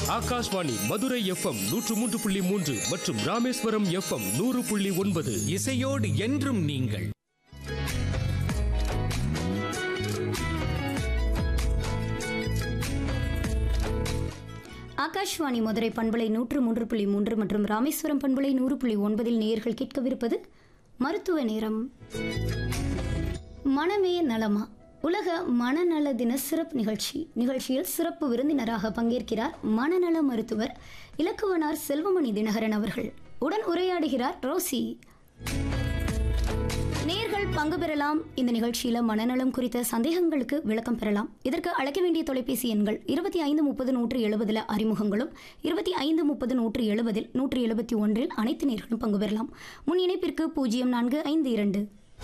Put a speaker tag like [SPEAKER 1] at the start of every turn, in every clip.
[SPEAKER 1] Akashvani Madurai FM நூற்று மூன்று புள்ளி மூன்று மற்றும் ராமேஸ்வரம் எஃப்எம் நூறு புள்ளி ஒன்பது
[SPEAKER 2] இசையோடு என்றும் நீங்கள்
[SPEAKER 3] ஆகாஷ்வாணி மதுரை பண்பலை நூற்று மூன்று புள்ளி மூன்று மற்றும் ராமேஸ்வரம் பண்பலை நூறு புள்ளி ஒன்பதில் நேயர்கள் கேட்கவிருப்பது மருத்துவ நேரம் மனமே நலமா உலக மனநல தின சிறப்பு நிகழ்ச்சி நிகழ்ச்சியில் சிறப்பு விருந்தினராக பங்கேற்கிறார் மனநல மருத்துவர் இலக்குவனார் செல்வமணி தினகரன் அவர்கள் உடன் உரையாடுகிறார் ரோசி நேர்கள் பங்கு பெறலாம் இந்த நிகழ்ச்சியில மனநலம் குறித்த சந்தேகங்களுக்கு விளக்கம் பெறலாம் இதற்கு அழைக்க வேண்டிய தொலைபேசி எண்கள் இருபத்தி ஐந்து முப்பது நூற்று எழுபதில் அறிமுகங்களும் இருபத்தி ஐந்து முப்பது நூற்று எழுபதில் நூற்று எழுபத்தி ஒன்றில் அனைத்து நேர்களும் பங்கு பெறலாம் முன் இணைப்பிற்கு பூஜ்ஜியம் நான்கு ஐந்து இரண்டு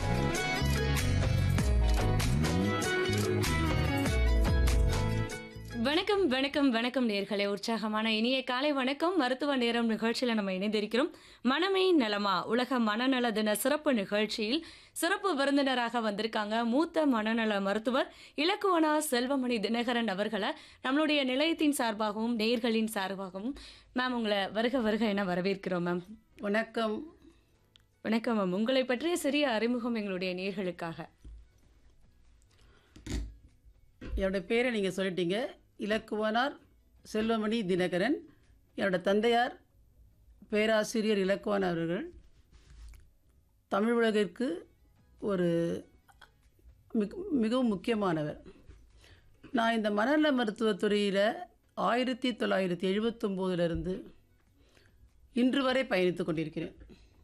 [SPEAKER 4] வணக்கம் வணக்கம் வணக்கம் நேர்களே உற்சாகமான இனிய காலை வணக்கம் மருத்துவ நேரம் நிகழ்ச்சியில் நம்ம இணைந்திருக்கிறோம் மனமே நலமா உலக மனநல தின சிறப்பு நிகழ்ச்சியில் சிறப்பு விருந்தினராக வந்திருக்காங்க மூத்த மனநல மருத்துவர் இலக்குவனா செல்வமணி தினகரன் அவர்களை நம்மளுடைய நிலையத்தின் சார்பாகவும் நேர்களின் சார்பாகவும் மேம் உங்களை வருக வருக என வரவேற்கிறோம் மேம்
[SPEAKER 5] வணக்கம்
[SPEAKER 4] வணக்கம் மேம் உங்களை பற்றிய சிறிய அறிமுகம் எங்களுடைய நேர்களுக்காக
[SPEAKER 5] என்னோட பேரை நீங்கள் சொல்லிட்டீங்க இலக்குவனார் செல்வமணி தினகரன் என்னோட தந்தையார் பேராசிரியர் இலக்குவன் அவர்கள் தமிழ் உலகிற்கு ஒரு மிக மிகவும் முக்கியமானவர் நான் இந்த மனநல மருத்துவத் துறையில் ஆயிரத்தி தொள்ளாயிரத்தி எழுபத்தொம்போதுலேருந்து இன்று வரை பயணித்து கொண்டிருக்கிறேன்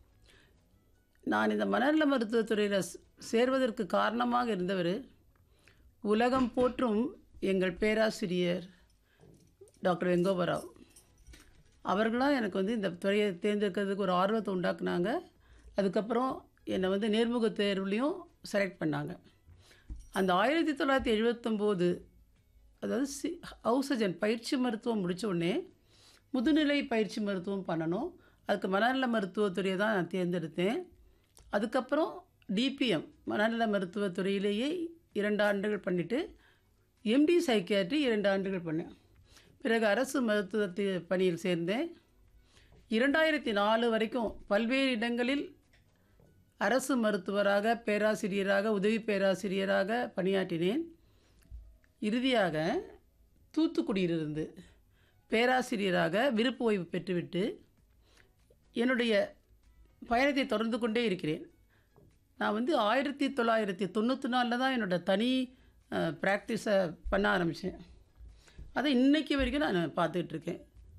[SPEAKER 5] நான் இந்த மனநல மருத்துவத் துறையில் சேர்வதற்கு காரணமாக இருந்தவர் உலகம் போற்றும் எங்கள் பேராசிரியர் டாக்டர் வெங்கோபராவ் அவர்களாம் எனக்கு வந்து இந்த துறையை தேர்ந்தெடுக்கிறதுக்கு ஒரு ஆர்வத்தை உண்டாக்குனாங்க அதுக்கப்புறம் என்னை வந்து நேர்முக தேர்வுலையும் செலக்ட் பண்ணாங்க அந்த ஆயிரத்தி தொள்ளாயிரத்தி எழுபத்தொம்போது அதாவது சி ஹவுசஜன் பயிற்சி மருத்துவம் முடித்த உடனே முதுநிலை பயிற்சி மருத்துவம் பண்ணணும் அதுக்கு மனநல மருத்துவத்துறையை தான் நான் தேர்ந்தெடுத்தேன் அதுக்கப்புறம் டிபிஎம் மனநல மருத்துவத்துறையிலேயே இரண்டு ஆண்டுகள் பண்ணிவிட்டு எம்டி சைக்கியாட்ரி இரண்டு ஆண்டுகள் பண்ணேன் பிறகு அரசு மருத்துவ பணியில் சேர்ந்தேன் இரண்டாயிரத்தி நாலு வரைக்கும் பல்வேறு இடங்களில் அரசு மருத்துவராக பேராசிரியராக உதவி பேராசிரியராக பணியாற்றினேன் இறுதியாக தூத்துக்குடியிலிருந்து பேராசிரியராக விருப்பு ஓய்வு பெற்றுவிட்டு என்னுடைய பயணத்தை தொடர்ந்து கொண்டே இருக்கிறேன் நான் வந்து ஆயிரத்தி தொள்ளாயிரத்தி தொண்ணூற்றி நாலில் தான் என்னோடய தனி ப்ராக்டிஸை பண்ண ஆரம்பித்தேன் அதை இன்னைக்கு வரைக்கும் நான் பார்த்துக்கிட்டு இருக்கேன்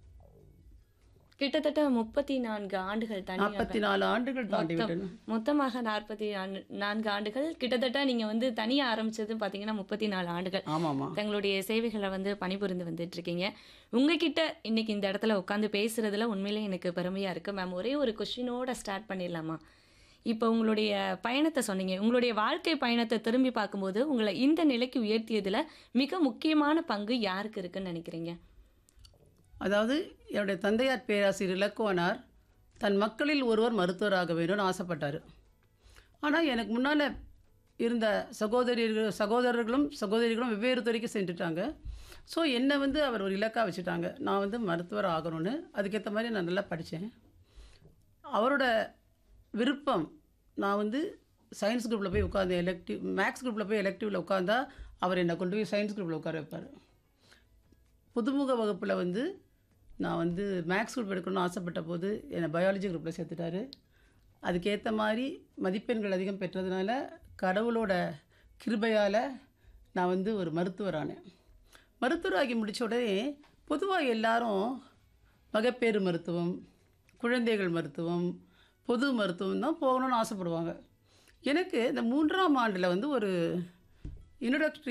[SPEAKER 4] கிட்டத்தட்ட முப்பத்தி நான்கு ஆண்டுகள் தனியாக
[SPEAKER 5] நாற்பத்தி நாலு ஆண்டுகள் தாண்டி
[SPEAKER 4] மொத்தம்
[SPEAKER 5] விட்டேன்
[SPEAKER 4] மொத்தமாக நாற்பத்தி நான்கு ஆண்டுகள் கிட்டத்தட்ட நீங்க வந்து தனியா ஆரம்பிச்சது பாத்தீங்கன்னா முப்பத்தி நாலு ஆண்டுகள்
[SPEAKER 5] ஆமாம்மா
[SPEAKER 4] தங்களுடைய சேவைகளை வந்து பணிபுரிந்து வந்துட்டு இருக்கீங்க உங்ககிட்ட இன்னைக்கு இந்த இடத்துல உட்காந்து பேசுறதுல உண்மையிலே எனக்கு பெருமையா இருக்கு மேம் ஒரே ஒரு கொஸ்டினோட ஸ்டார்ட் பண்ணிடலாமா இப்போ உங்களுடைய பயணத்தை சொன்னீங்க உங்களுடைய வாழ்க்கை பயணத்தை திரும்பி பார்க்கும்போது உங்களை இந்த நிலைக்கு உயர்த்தியதுல மிக முக்கியமான பங்கு யாருக்கு இருக்குன்னு நினைக்கிறீங்க
[SPEAKER 5] அதாவது என்னுடைய தந்தையார் பேராசிரியர் இலக்குவனார் தன் மக்களில் ஒருவர் மருத்துவராக வேணும்னு ஆசைப்பட்டார் ஆனால் எனக்கு முன்னால் இருந்த சகோதரியர்கள் சகோதரர்களும் சகோதரிகளும் வெவ்வேறு துறைக்கு சென்றுட்டாங்க ஸோ என்னை வந்து அவர் ஒரு இலக்காக வச்சுட்டாங்க நான் வந்து மருத்துவர் ஆகணும்னு அதுக்கேற்ற மாதிரி நான் நல்லா படித்தேன் அவரோட விருப்பம் நான் வந்து சயின்ஸ் குரூப்பில் போய் உட்காந்து எலக்டிவ் மேக்ஸ் குரூப்பில் போய் எலக்டிவில் உட்காந்தா அவர் என்னை கொண்டு போய் சயின்ஸ் குரூப்பில் உட்கார வைப்பார் புதுமுக வகுப்பில் வந்து நான் வந்து மேக்ஸ் குரூப் எடுக்கணும்னு ஆசைப்பட்ட போது என்னை பயாலஜி குரூப்பில் சேர்த்துட்டாரு அதுக்கேற்ற மாதிரி மதிப்பெண்கள் அதிகம் பெற்றதுனால கடவுளோட கிருபையால் நான் வந்து ஒரு மருத்துவரானேன் மருத்துவராகி முடித்த உடனே பொதுவாக எல்லாரும் மகப்பேறு மருத்துவம் குழந்தைகள் மருத்துவம் பொது மருத்துவம் தான் போகணும்னு ஆசைப்படுவாங்க எனக்கு இந்த மூன்றாம் ஆண்டில் வந்து ஒரு இன்ட்ரடக்டரி